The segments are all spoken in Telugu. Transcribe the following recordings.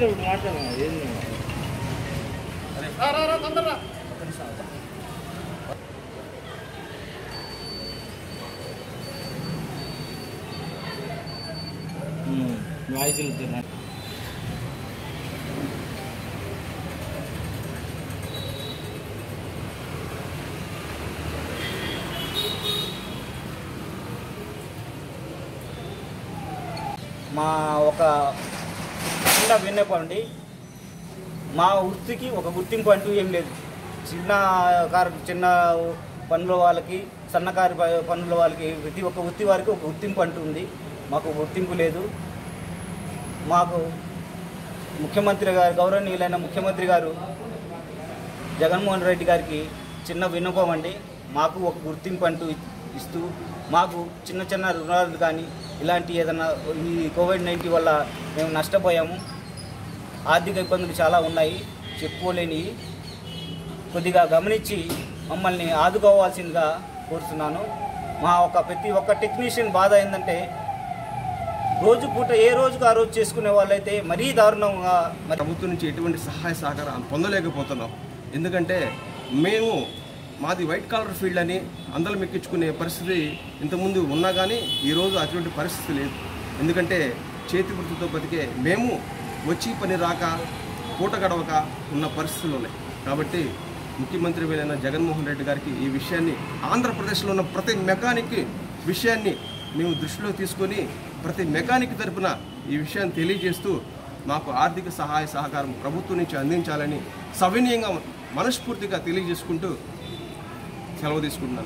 మాట్లాడు మాట్లాడు ఏంది వాయిస్ వెళ్తున్నా మా ఒక చిన్న విన్నపం అండి మా వృత్తికి ఒక గుర్తింపు అంటూ ఏం లేదు చిన్న కారు చిన్న పనుల వాళ్ళకి సన్నకారు ప- పనుల వాళ్ళకి ప్రతి ఒక్క వృత్తి వారికి ఒక గుర్తింపు అంటూ ఉంది మాకు గుర్తింపు లేదు మాకు ముఖ్యమంత్రి గారు గౌరవనీయులైన ముఖ్యమంత్రి గారు జగన్మోహన్ రెడ్డి గారికి చిన్న విన్నపం అండి మాకు ఒక గుర్తింపు అంటూ ఇస్తూ మాకు చిన్న చిన్న రుణాలు కానీ ఇలాంటి ఏదైనా ఈ కోవిడ్ నైన్టీన్ వల్ల మేము నష్టపోయాము ఆర్థిక ఇబ్బందులు చాలా ఉన్నాయి చెప్పుకోలేనివి కొద్దిగా గమనించి మమ్మల్ని ఆదుకోవాల్సిందిగా కోరుతున్నాను మా ఒక ప్రతి ఒక్క టెక్నీషియన్ బాధ ఏంటంటే రోజు పూట ఏ రోజుకు ఆ రోజు చేసుకునే వాళ్ళైతే మరీ దారుణంగా మరి ప్రభుత్వం నుంచి ఎటువంటి సహాయ సహకారం పొందలేకపోతున్నాం ఎందుకంటే మేము మాది వైట్ కాలర్ ఫీల్డ్ అని అందరం ఎక్కించుకునే పరిస్థితి ఇంతకుముందు ఉన్నా కానీ ఈరోజు అటువంటి పరిస్థితి లేదు ఎందుకంటే చేతి వృత్తితో బతికే మేము వచ్చి పని రాక పూట గడవక ఉన్న పరిస్థితులు ఉన్నాయి కాబట్టి ముఖ్యమంత్రి అయిన జగన్మోహన్ రెడ్డి గారికి ఈ విషయాన్ని ఆంధ్రప్రదేశ్లో ఉన్న ప్రతి మెకానిక్ విషయాన్ని మేము దృష్టిలో తీసుకొని ప్రతి మెకానిక్ తరపున ఈ విషయాన్ని తెలియజేస్తూ మాకు ఆర్థిక సహాయ సహకారం ప్రభుత్వం నుంచి అందించాలని సవినీయంగా మనస్ఫూర్తిగా తెలియజేసుకుంటూ సెలవు తీసుకుంటున్నాను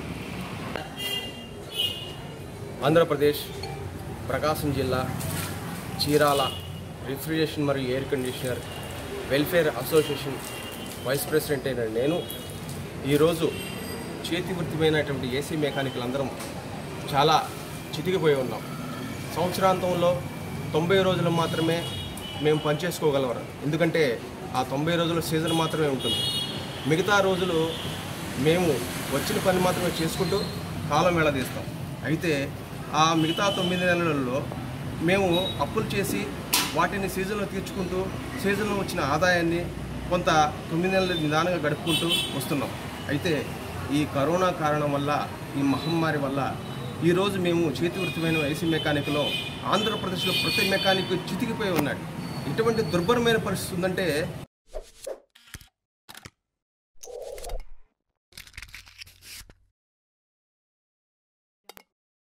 ఆంధ్రప్రదేశ్ ప్రకాశం జిల్లా చీరాల రిఫ్రిజరేషన్ మరియు air conditioner welfare association vice president అయిన నేను ఈరోజు చేతి వృత్తిమైనటువంటి ఏసీ మెకానికల్ అందరం చాలా చితికిపోయి ఉన్నాం సంవత్సరాంతంలో తొంభై రోజులు మాత్రమే మేము పనిచేసుకోగలవరు ఎందుకంటే ఆ తొంభై రోజుల సీజన్ మాత్రమే ఉంటుంది మిగతా రోజులు మేము వచ్చిన పని మాత్రమే చేసుకుంటూ కాలం వెళ్ళదీస్తాం అయితే ఆ మిగతా తొమ్మిది నెలలలో మేము అప్పులు చేసి వాటిని సీజన్లో తీర్చుకుంటూ సీజన్లో వచ్చిన ఆదాయాన్ని కొంత తొమ్మిది నెలలు నిదానంగా గడుపుకుంటూ వస్తున్నాం అయితే ఈ కరోనా కారణం వల్ల ఈ మహమ్మారి వల్ల ఈరోజు మేము చేతి వృత్తిమైన ఏసీ మెకానిక్లో ఆంధ్రప్రదేశ్లో ప్రతి మెకానిక్ చితికిపోయి ఉన్నాడు ఇటువంటి దుర్భరమైన పరిస్థితి ఉందంటే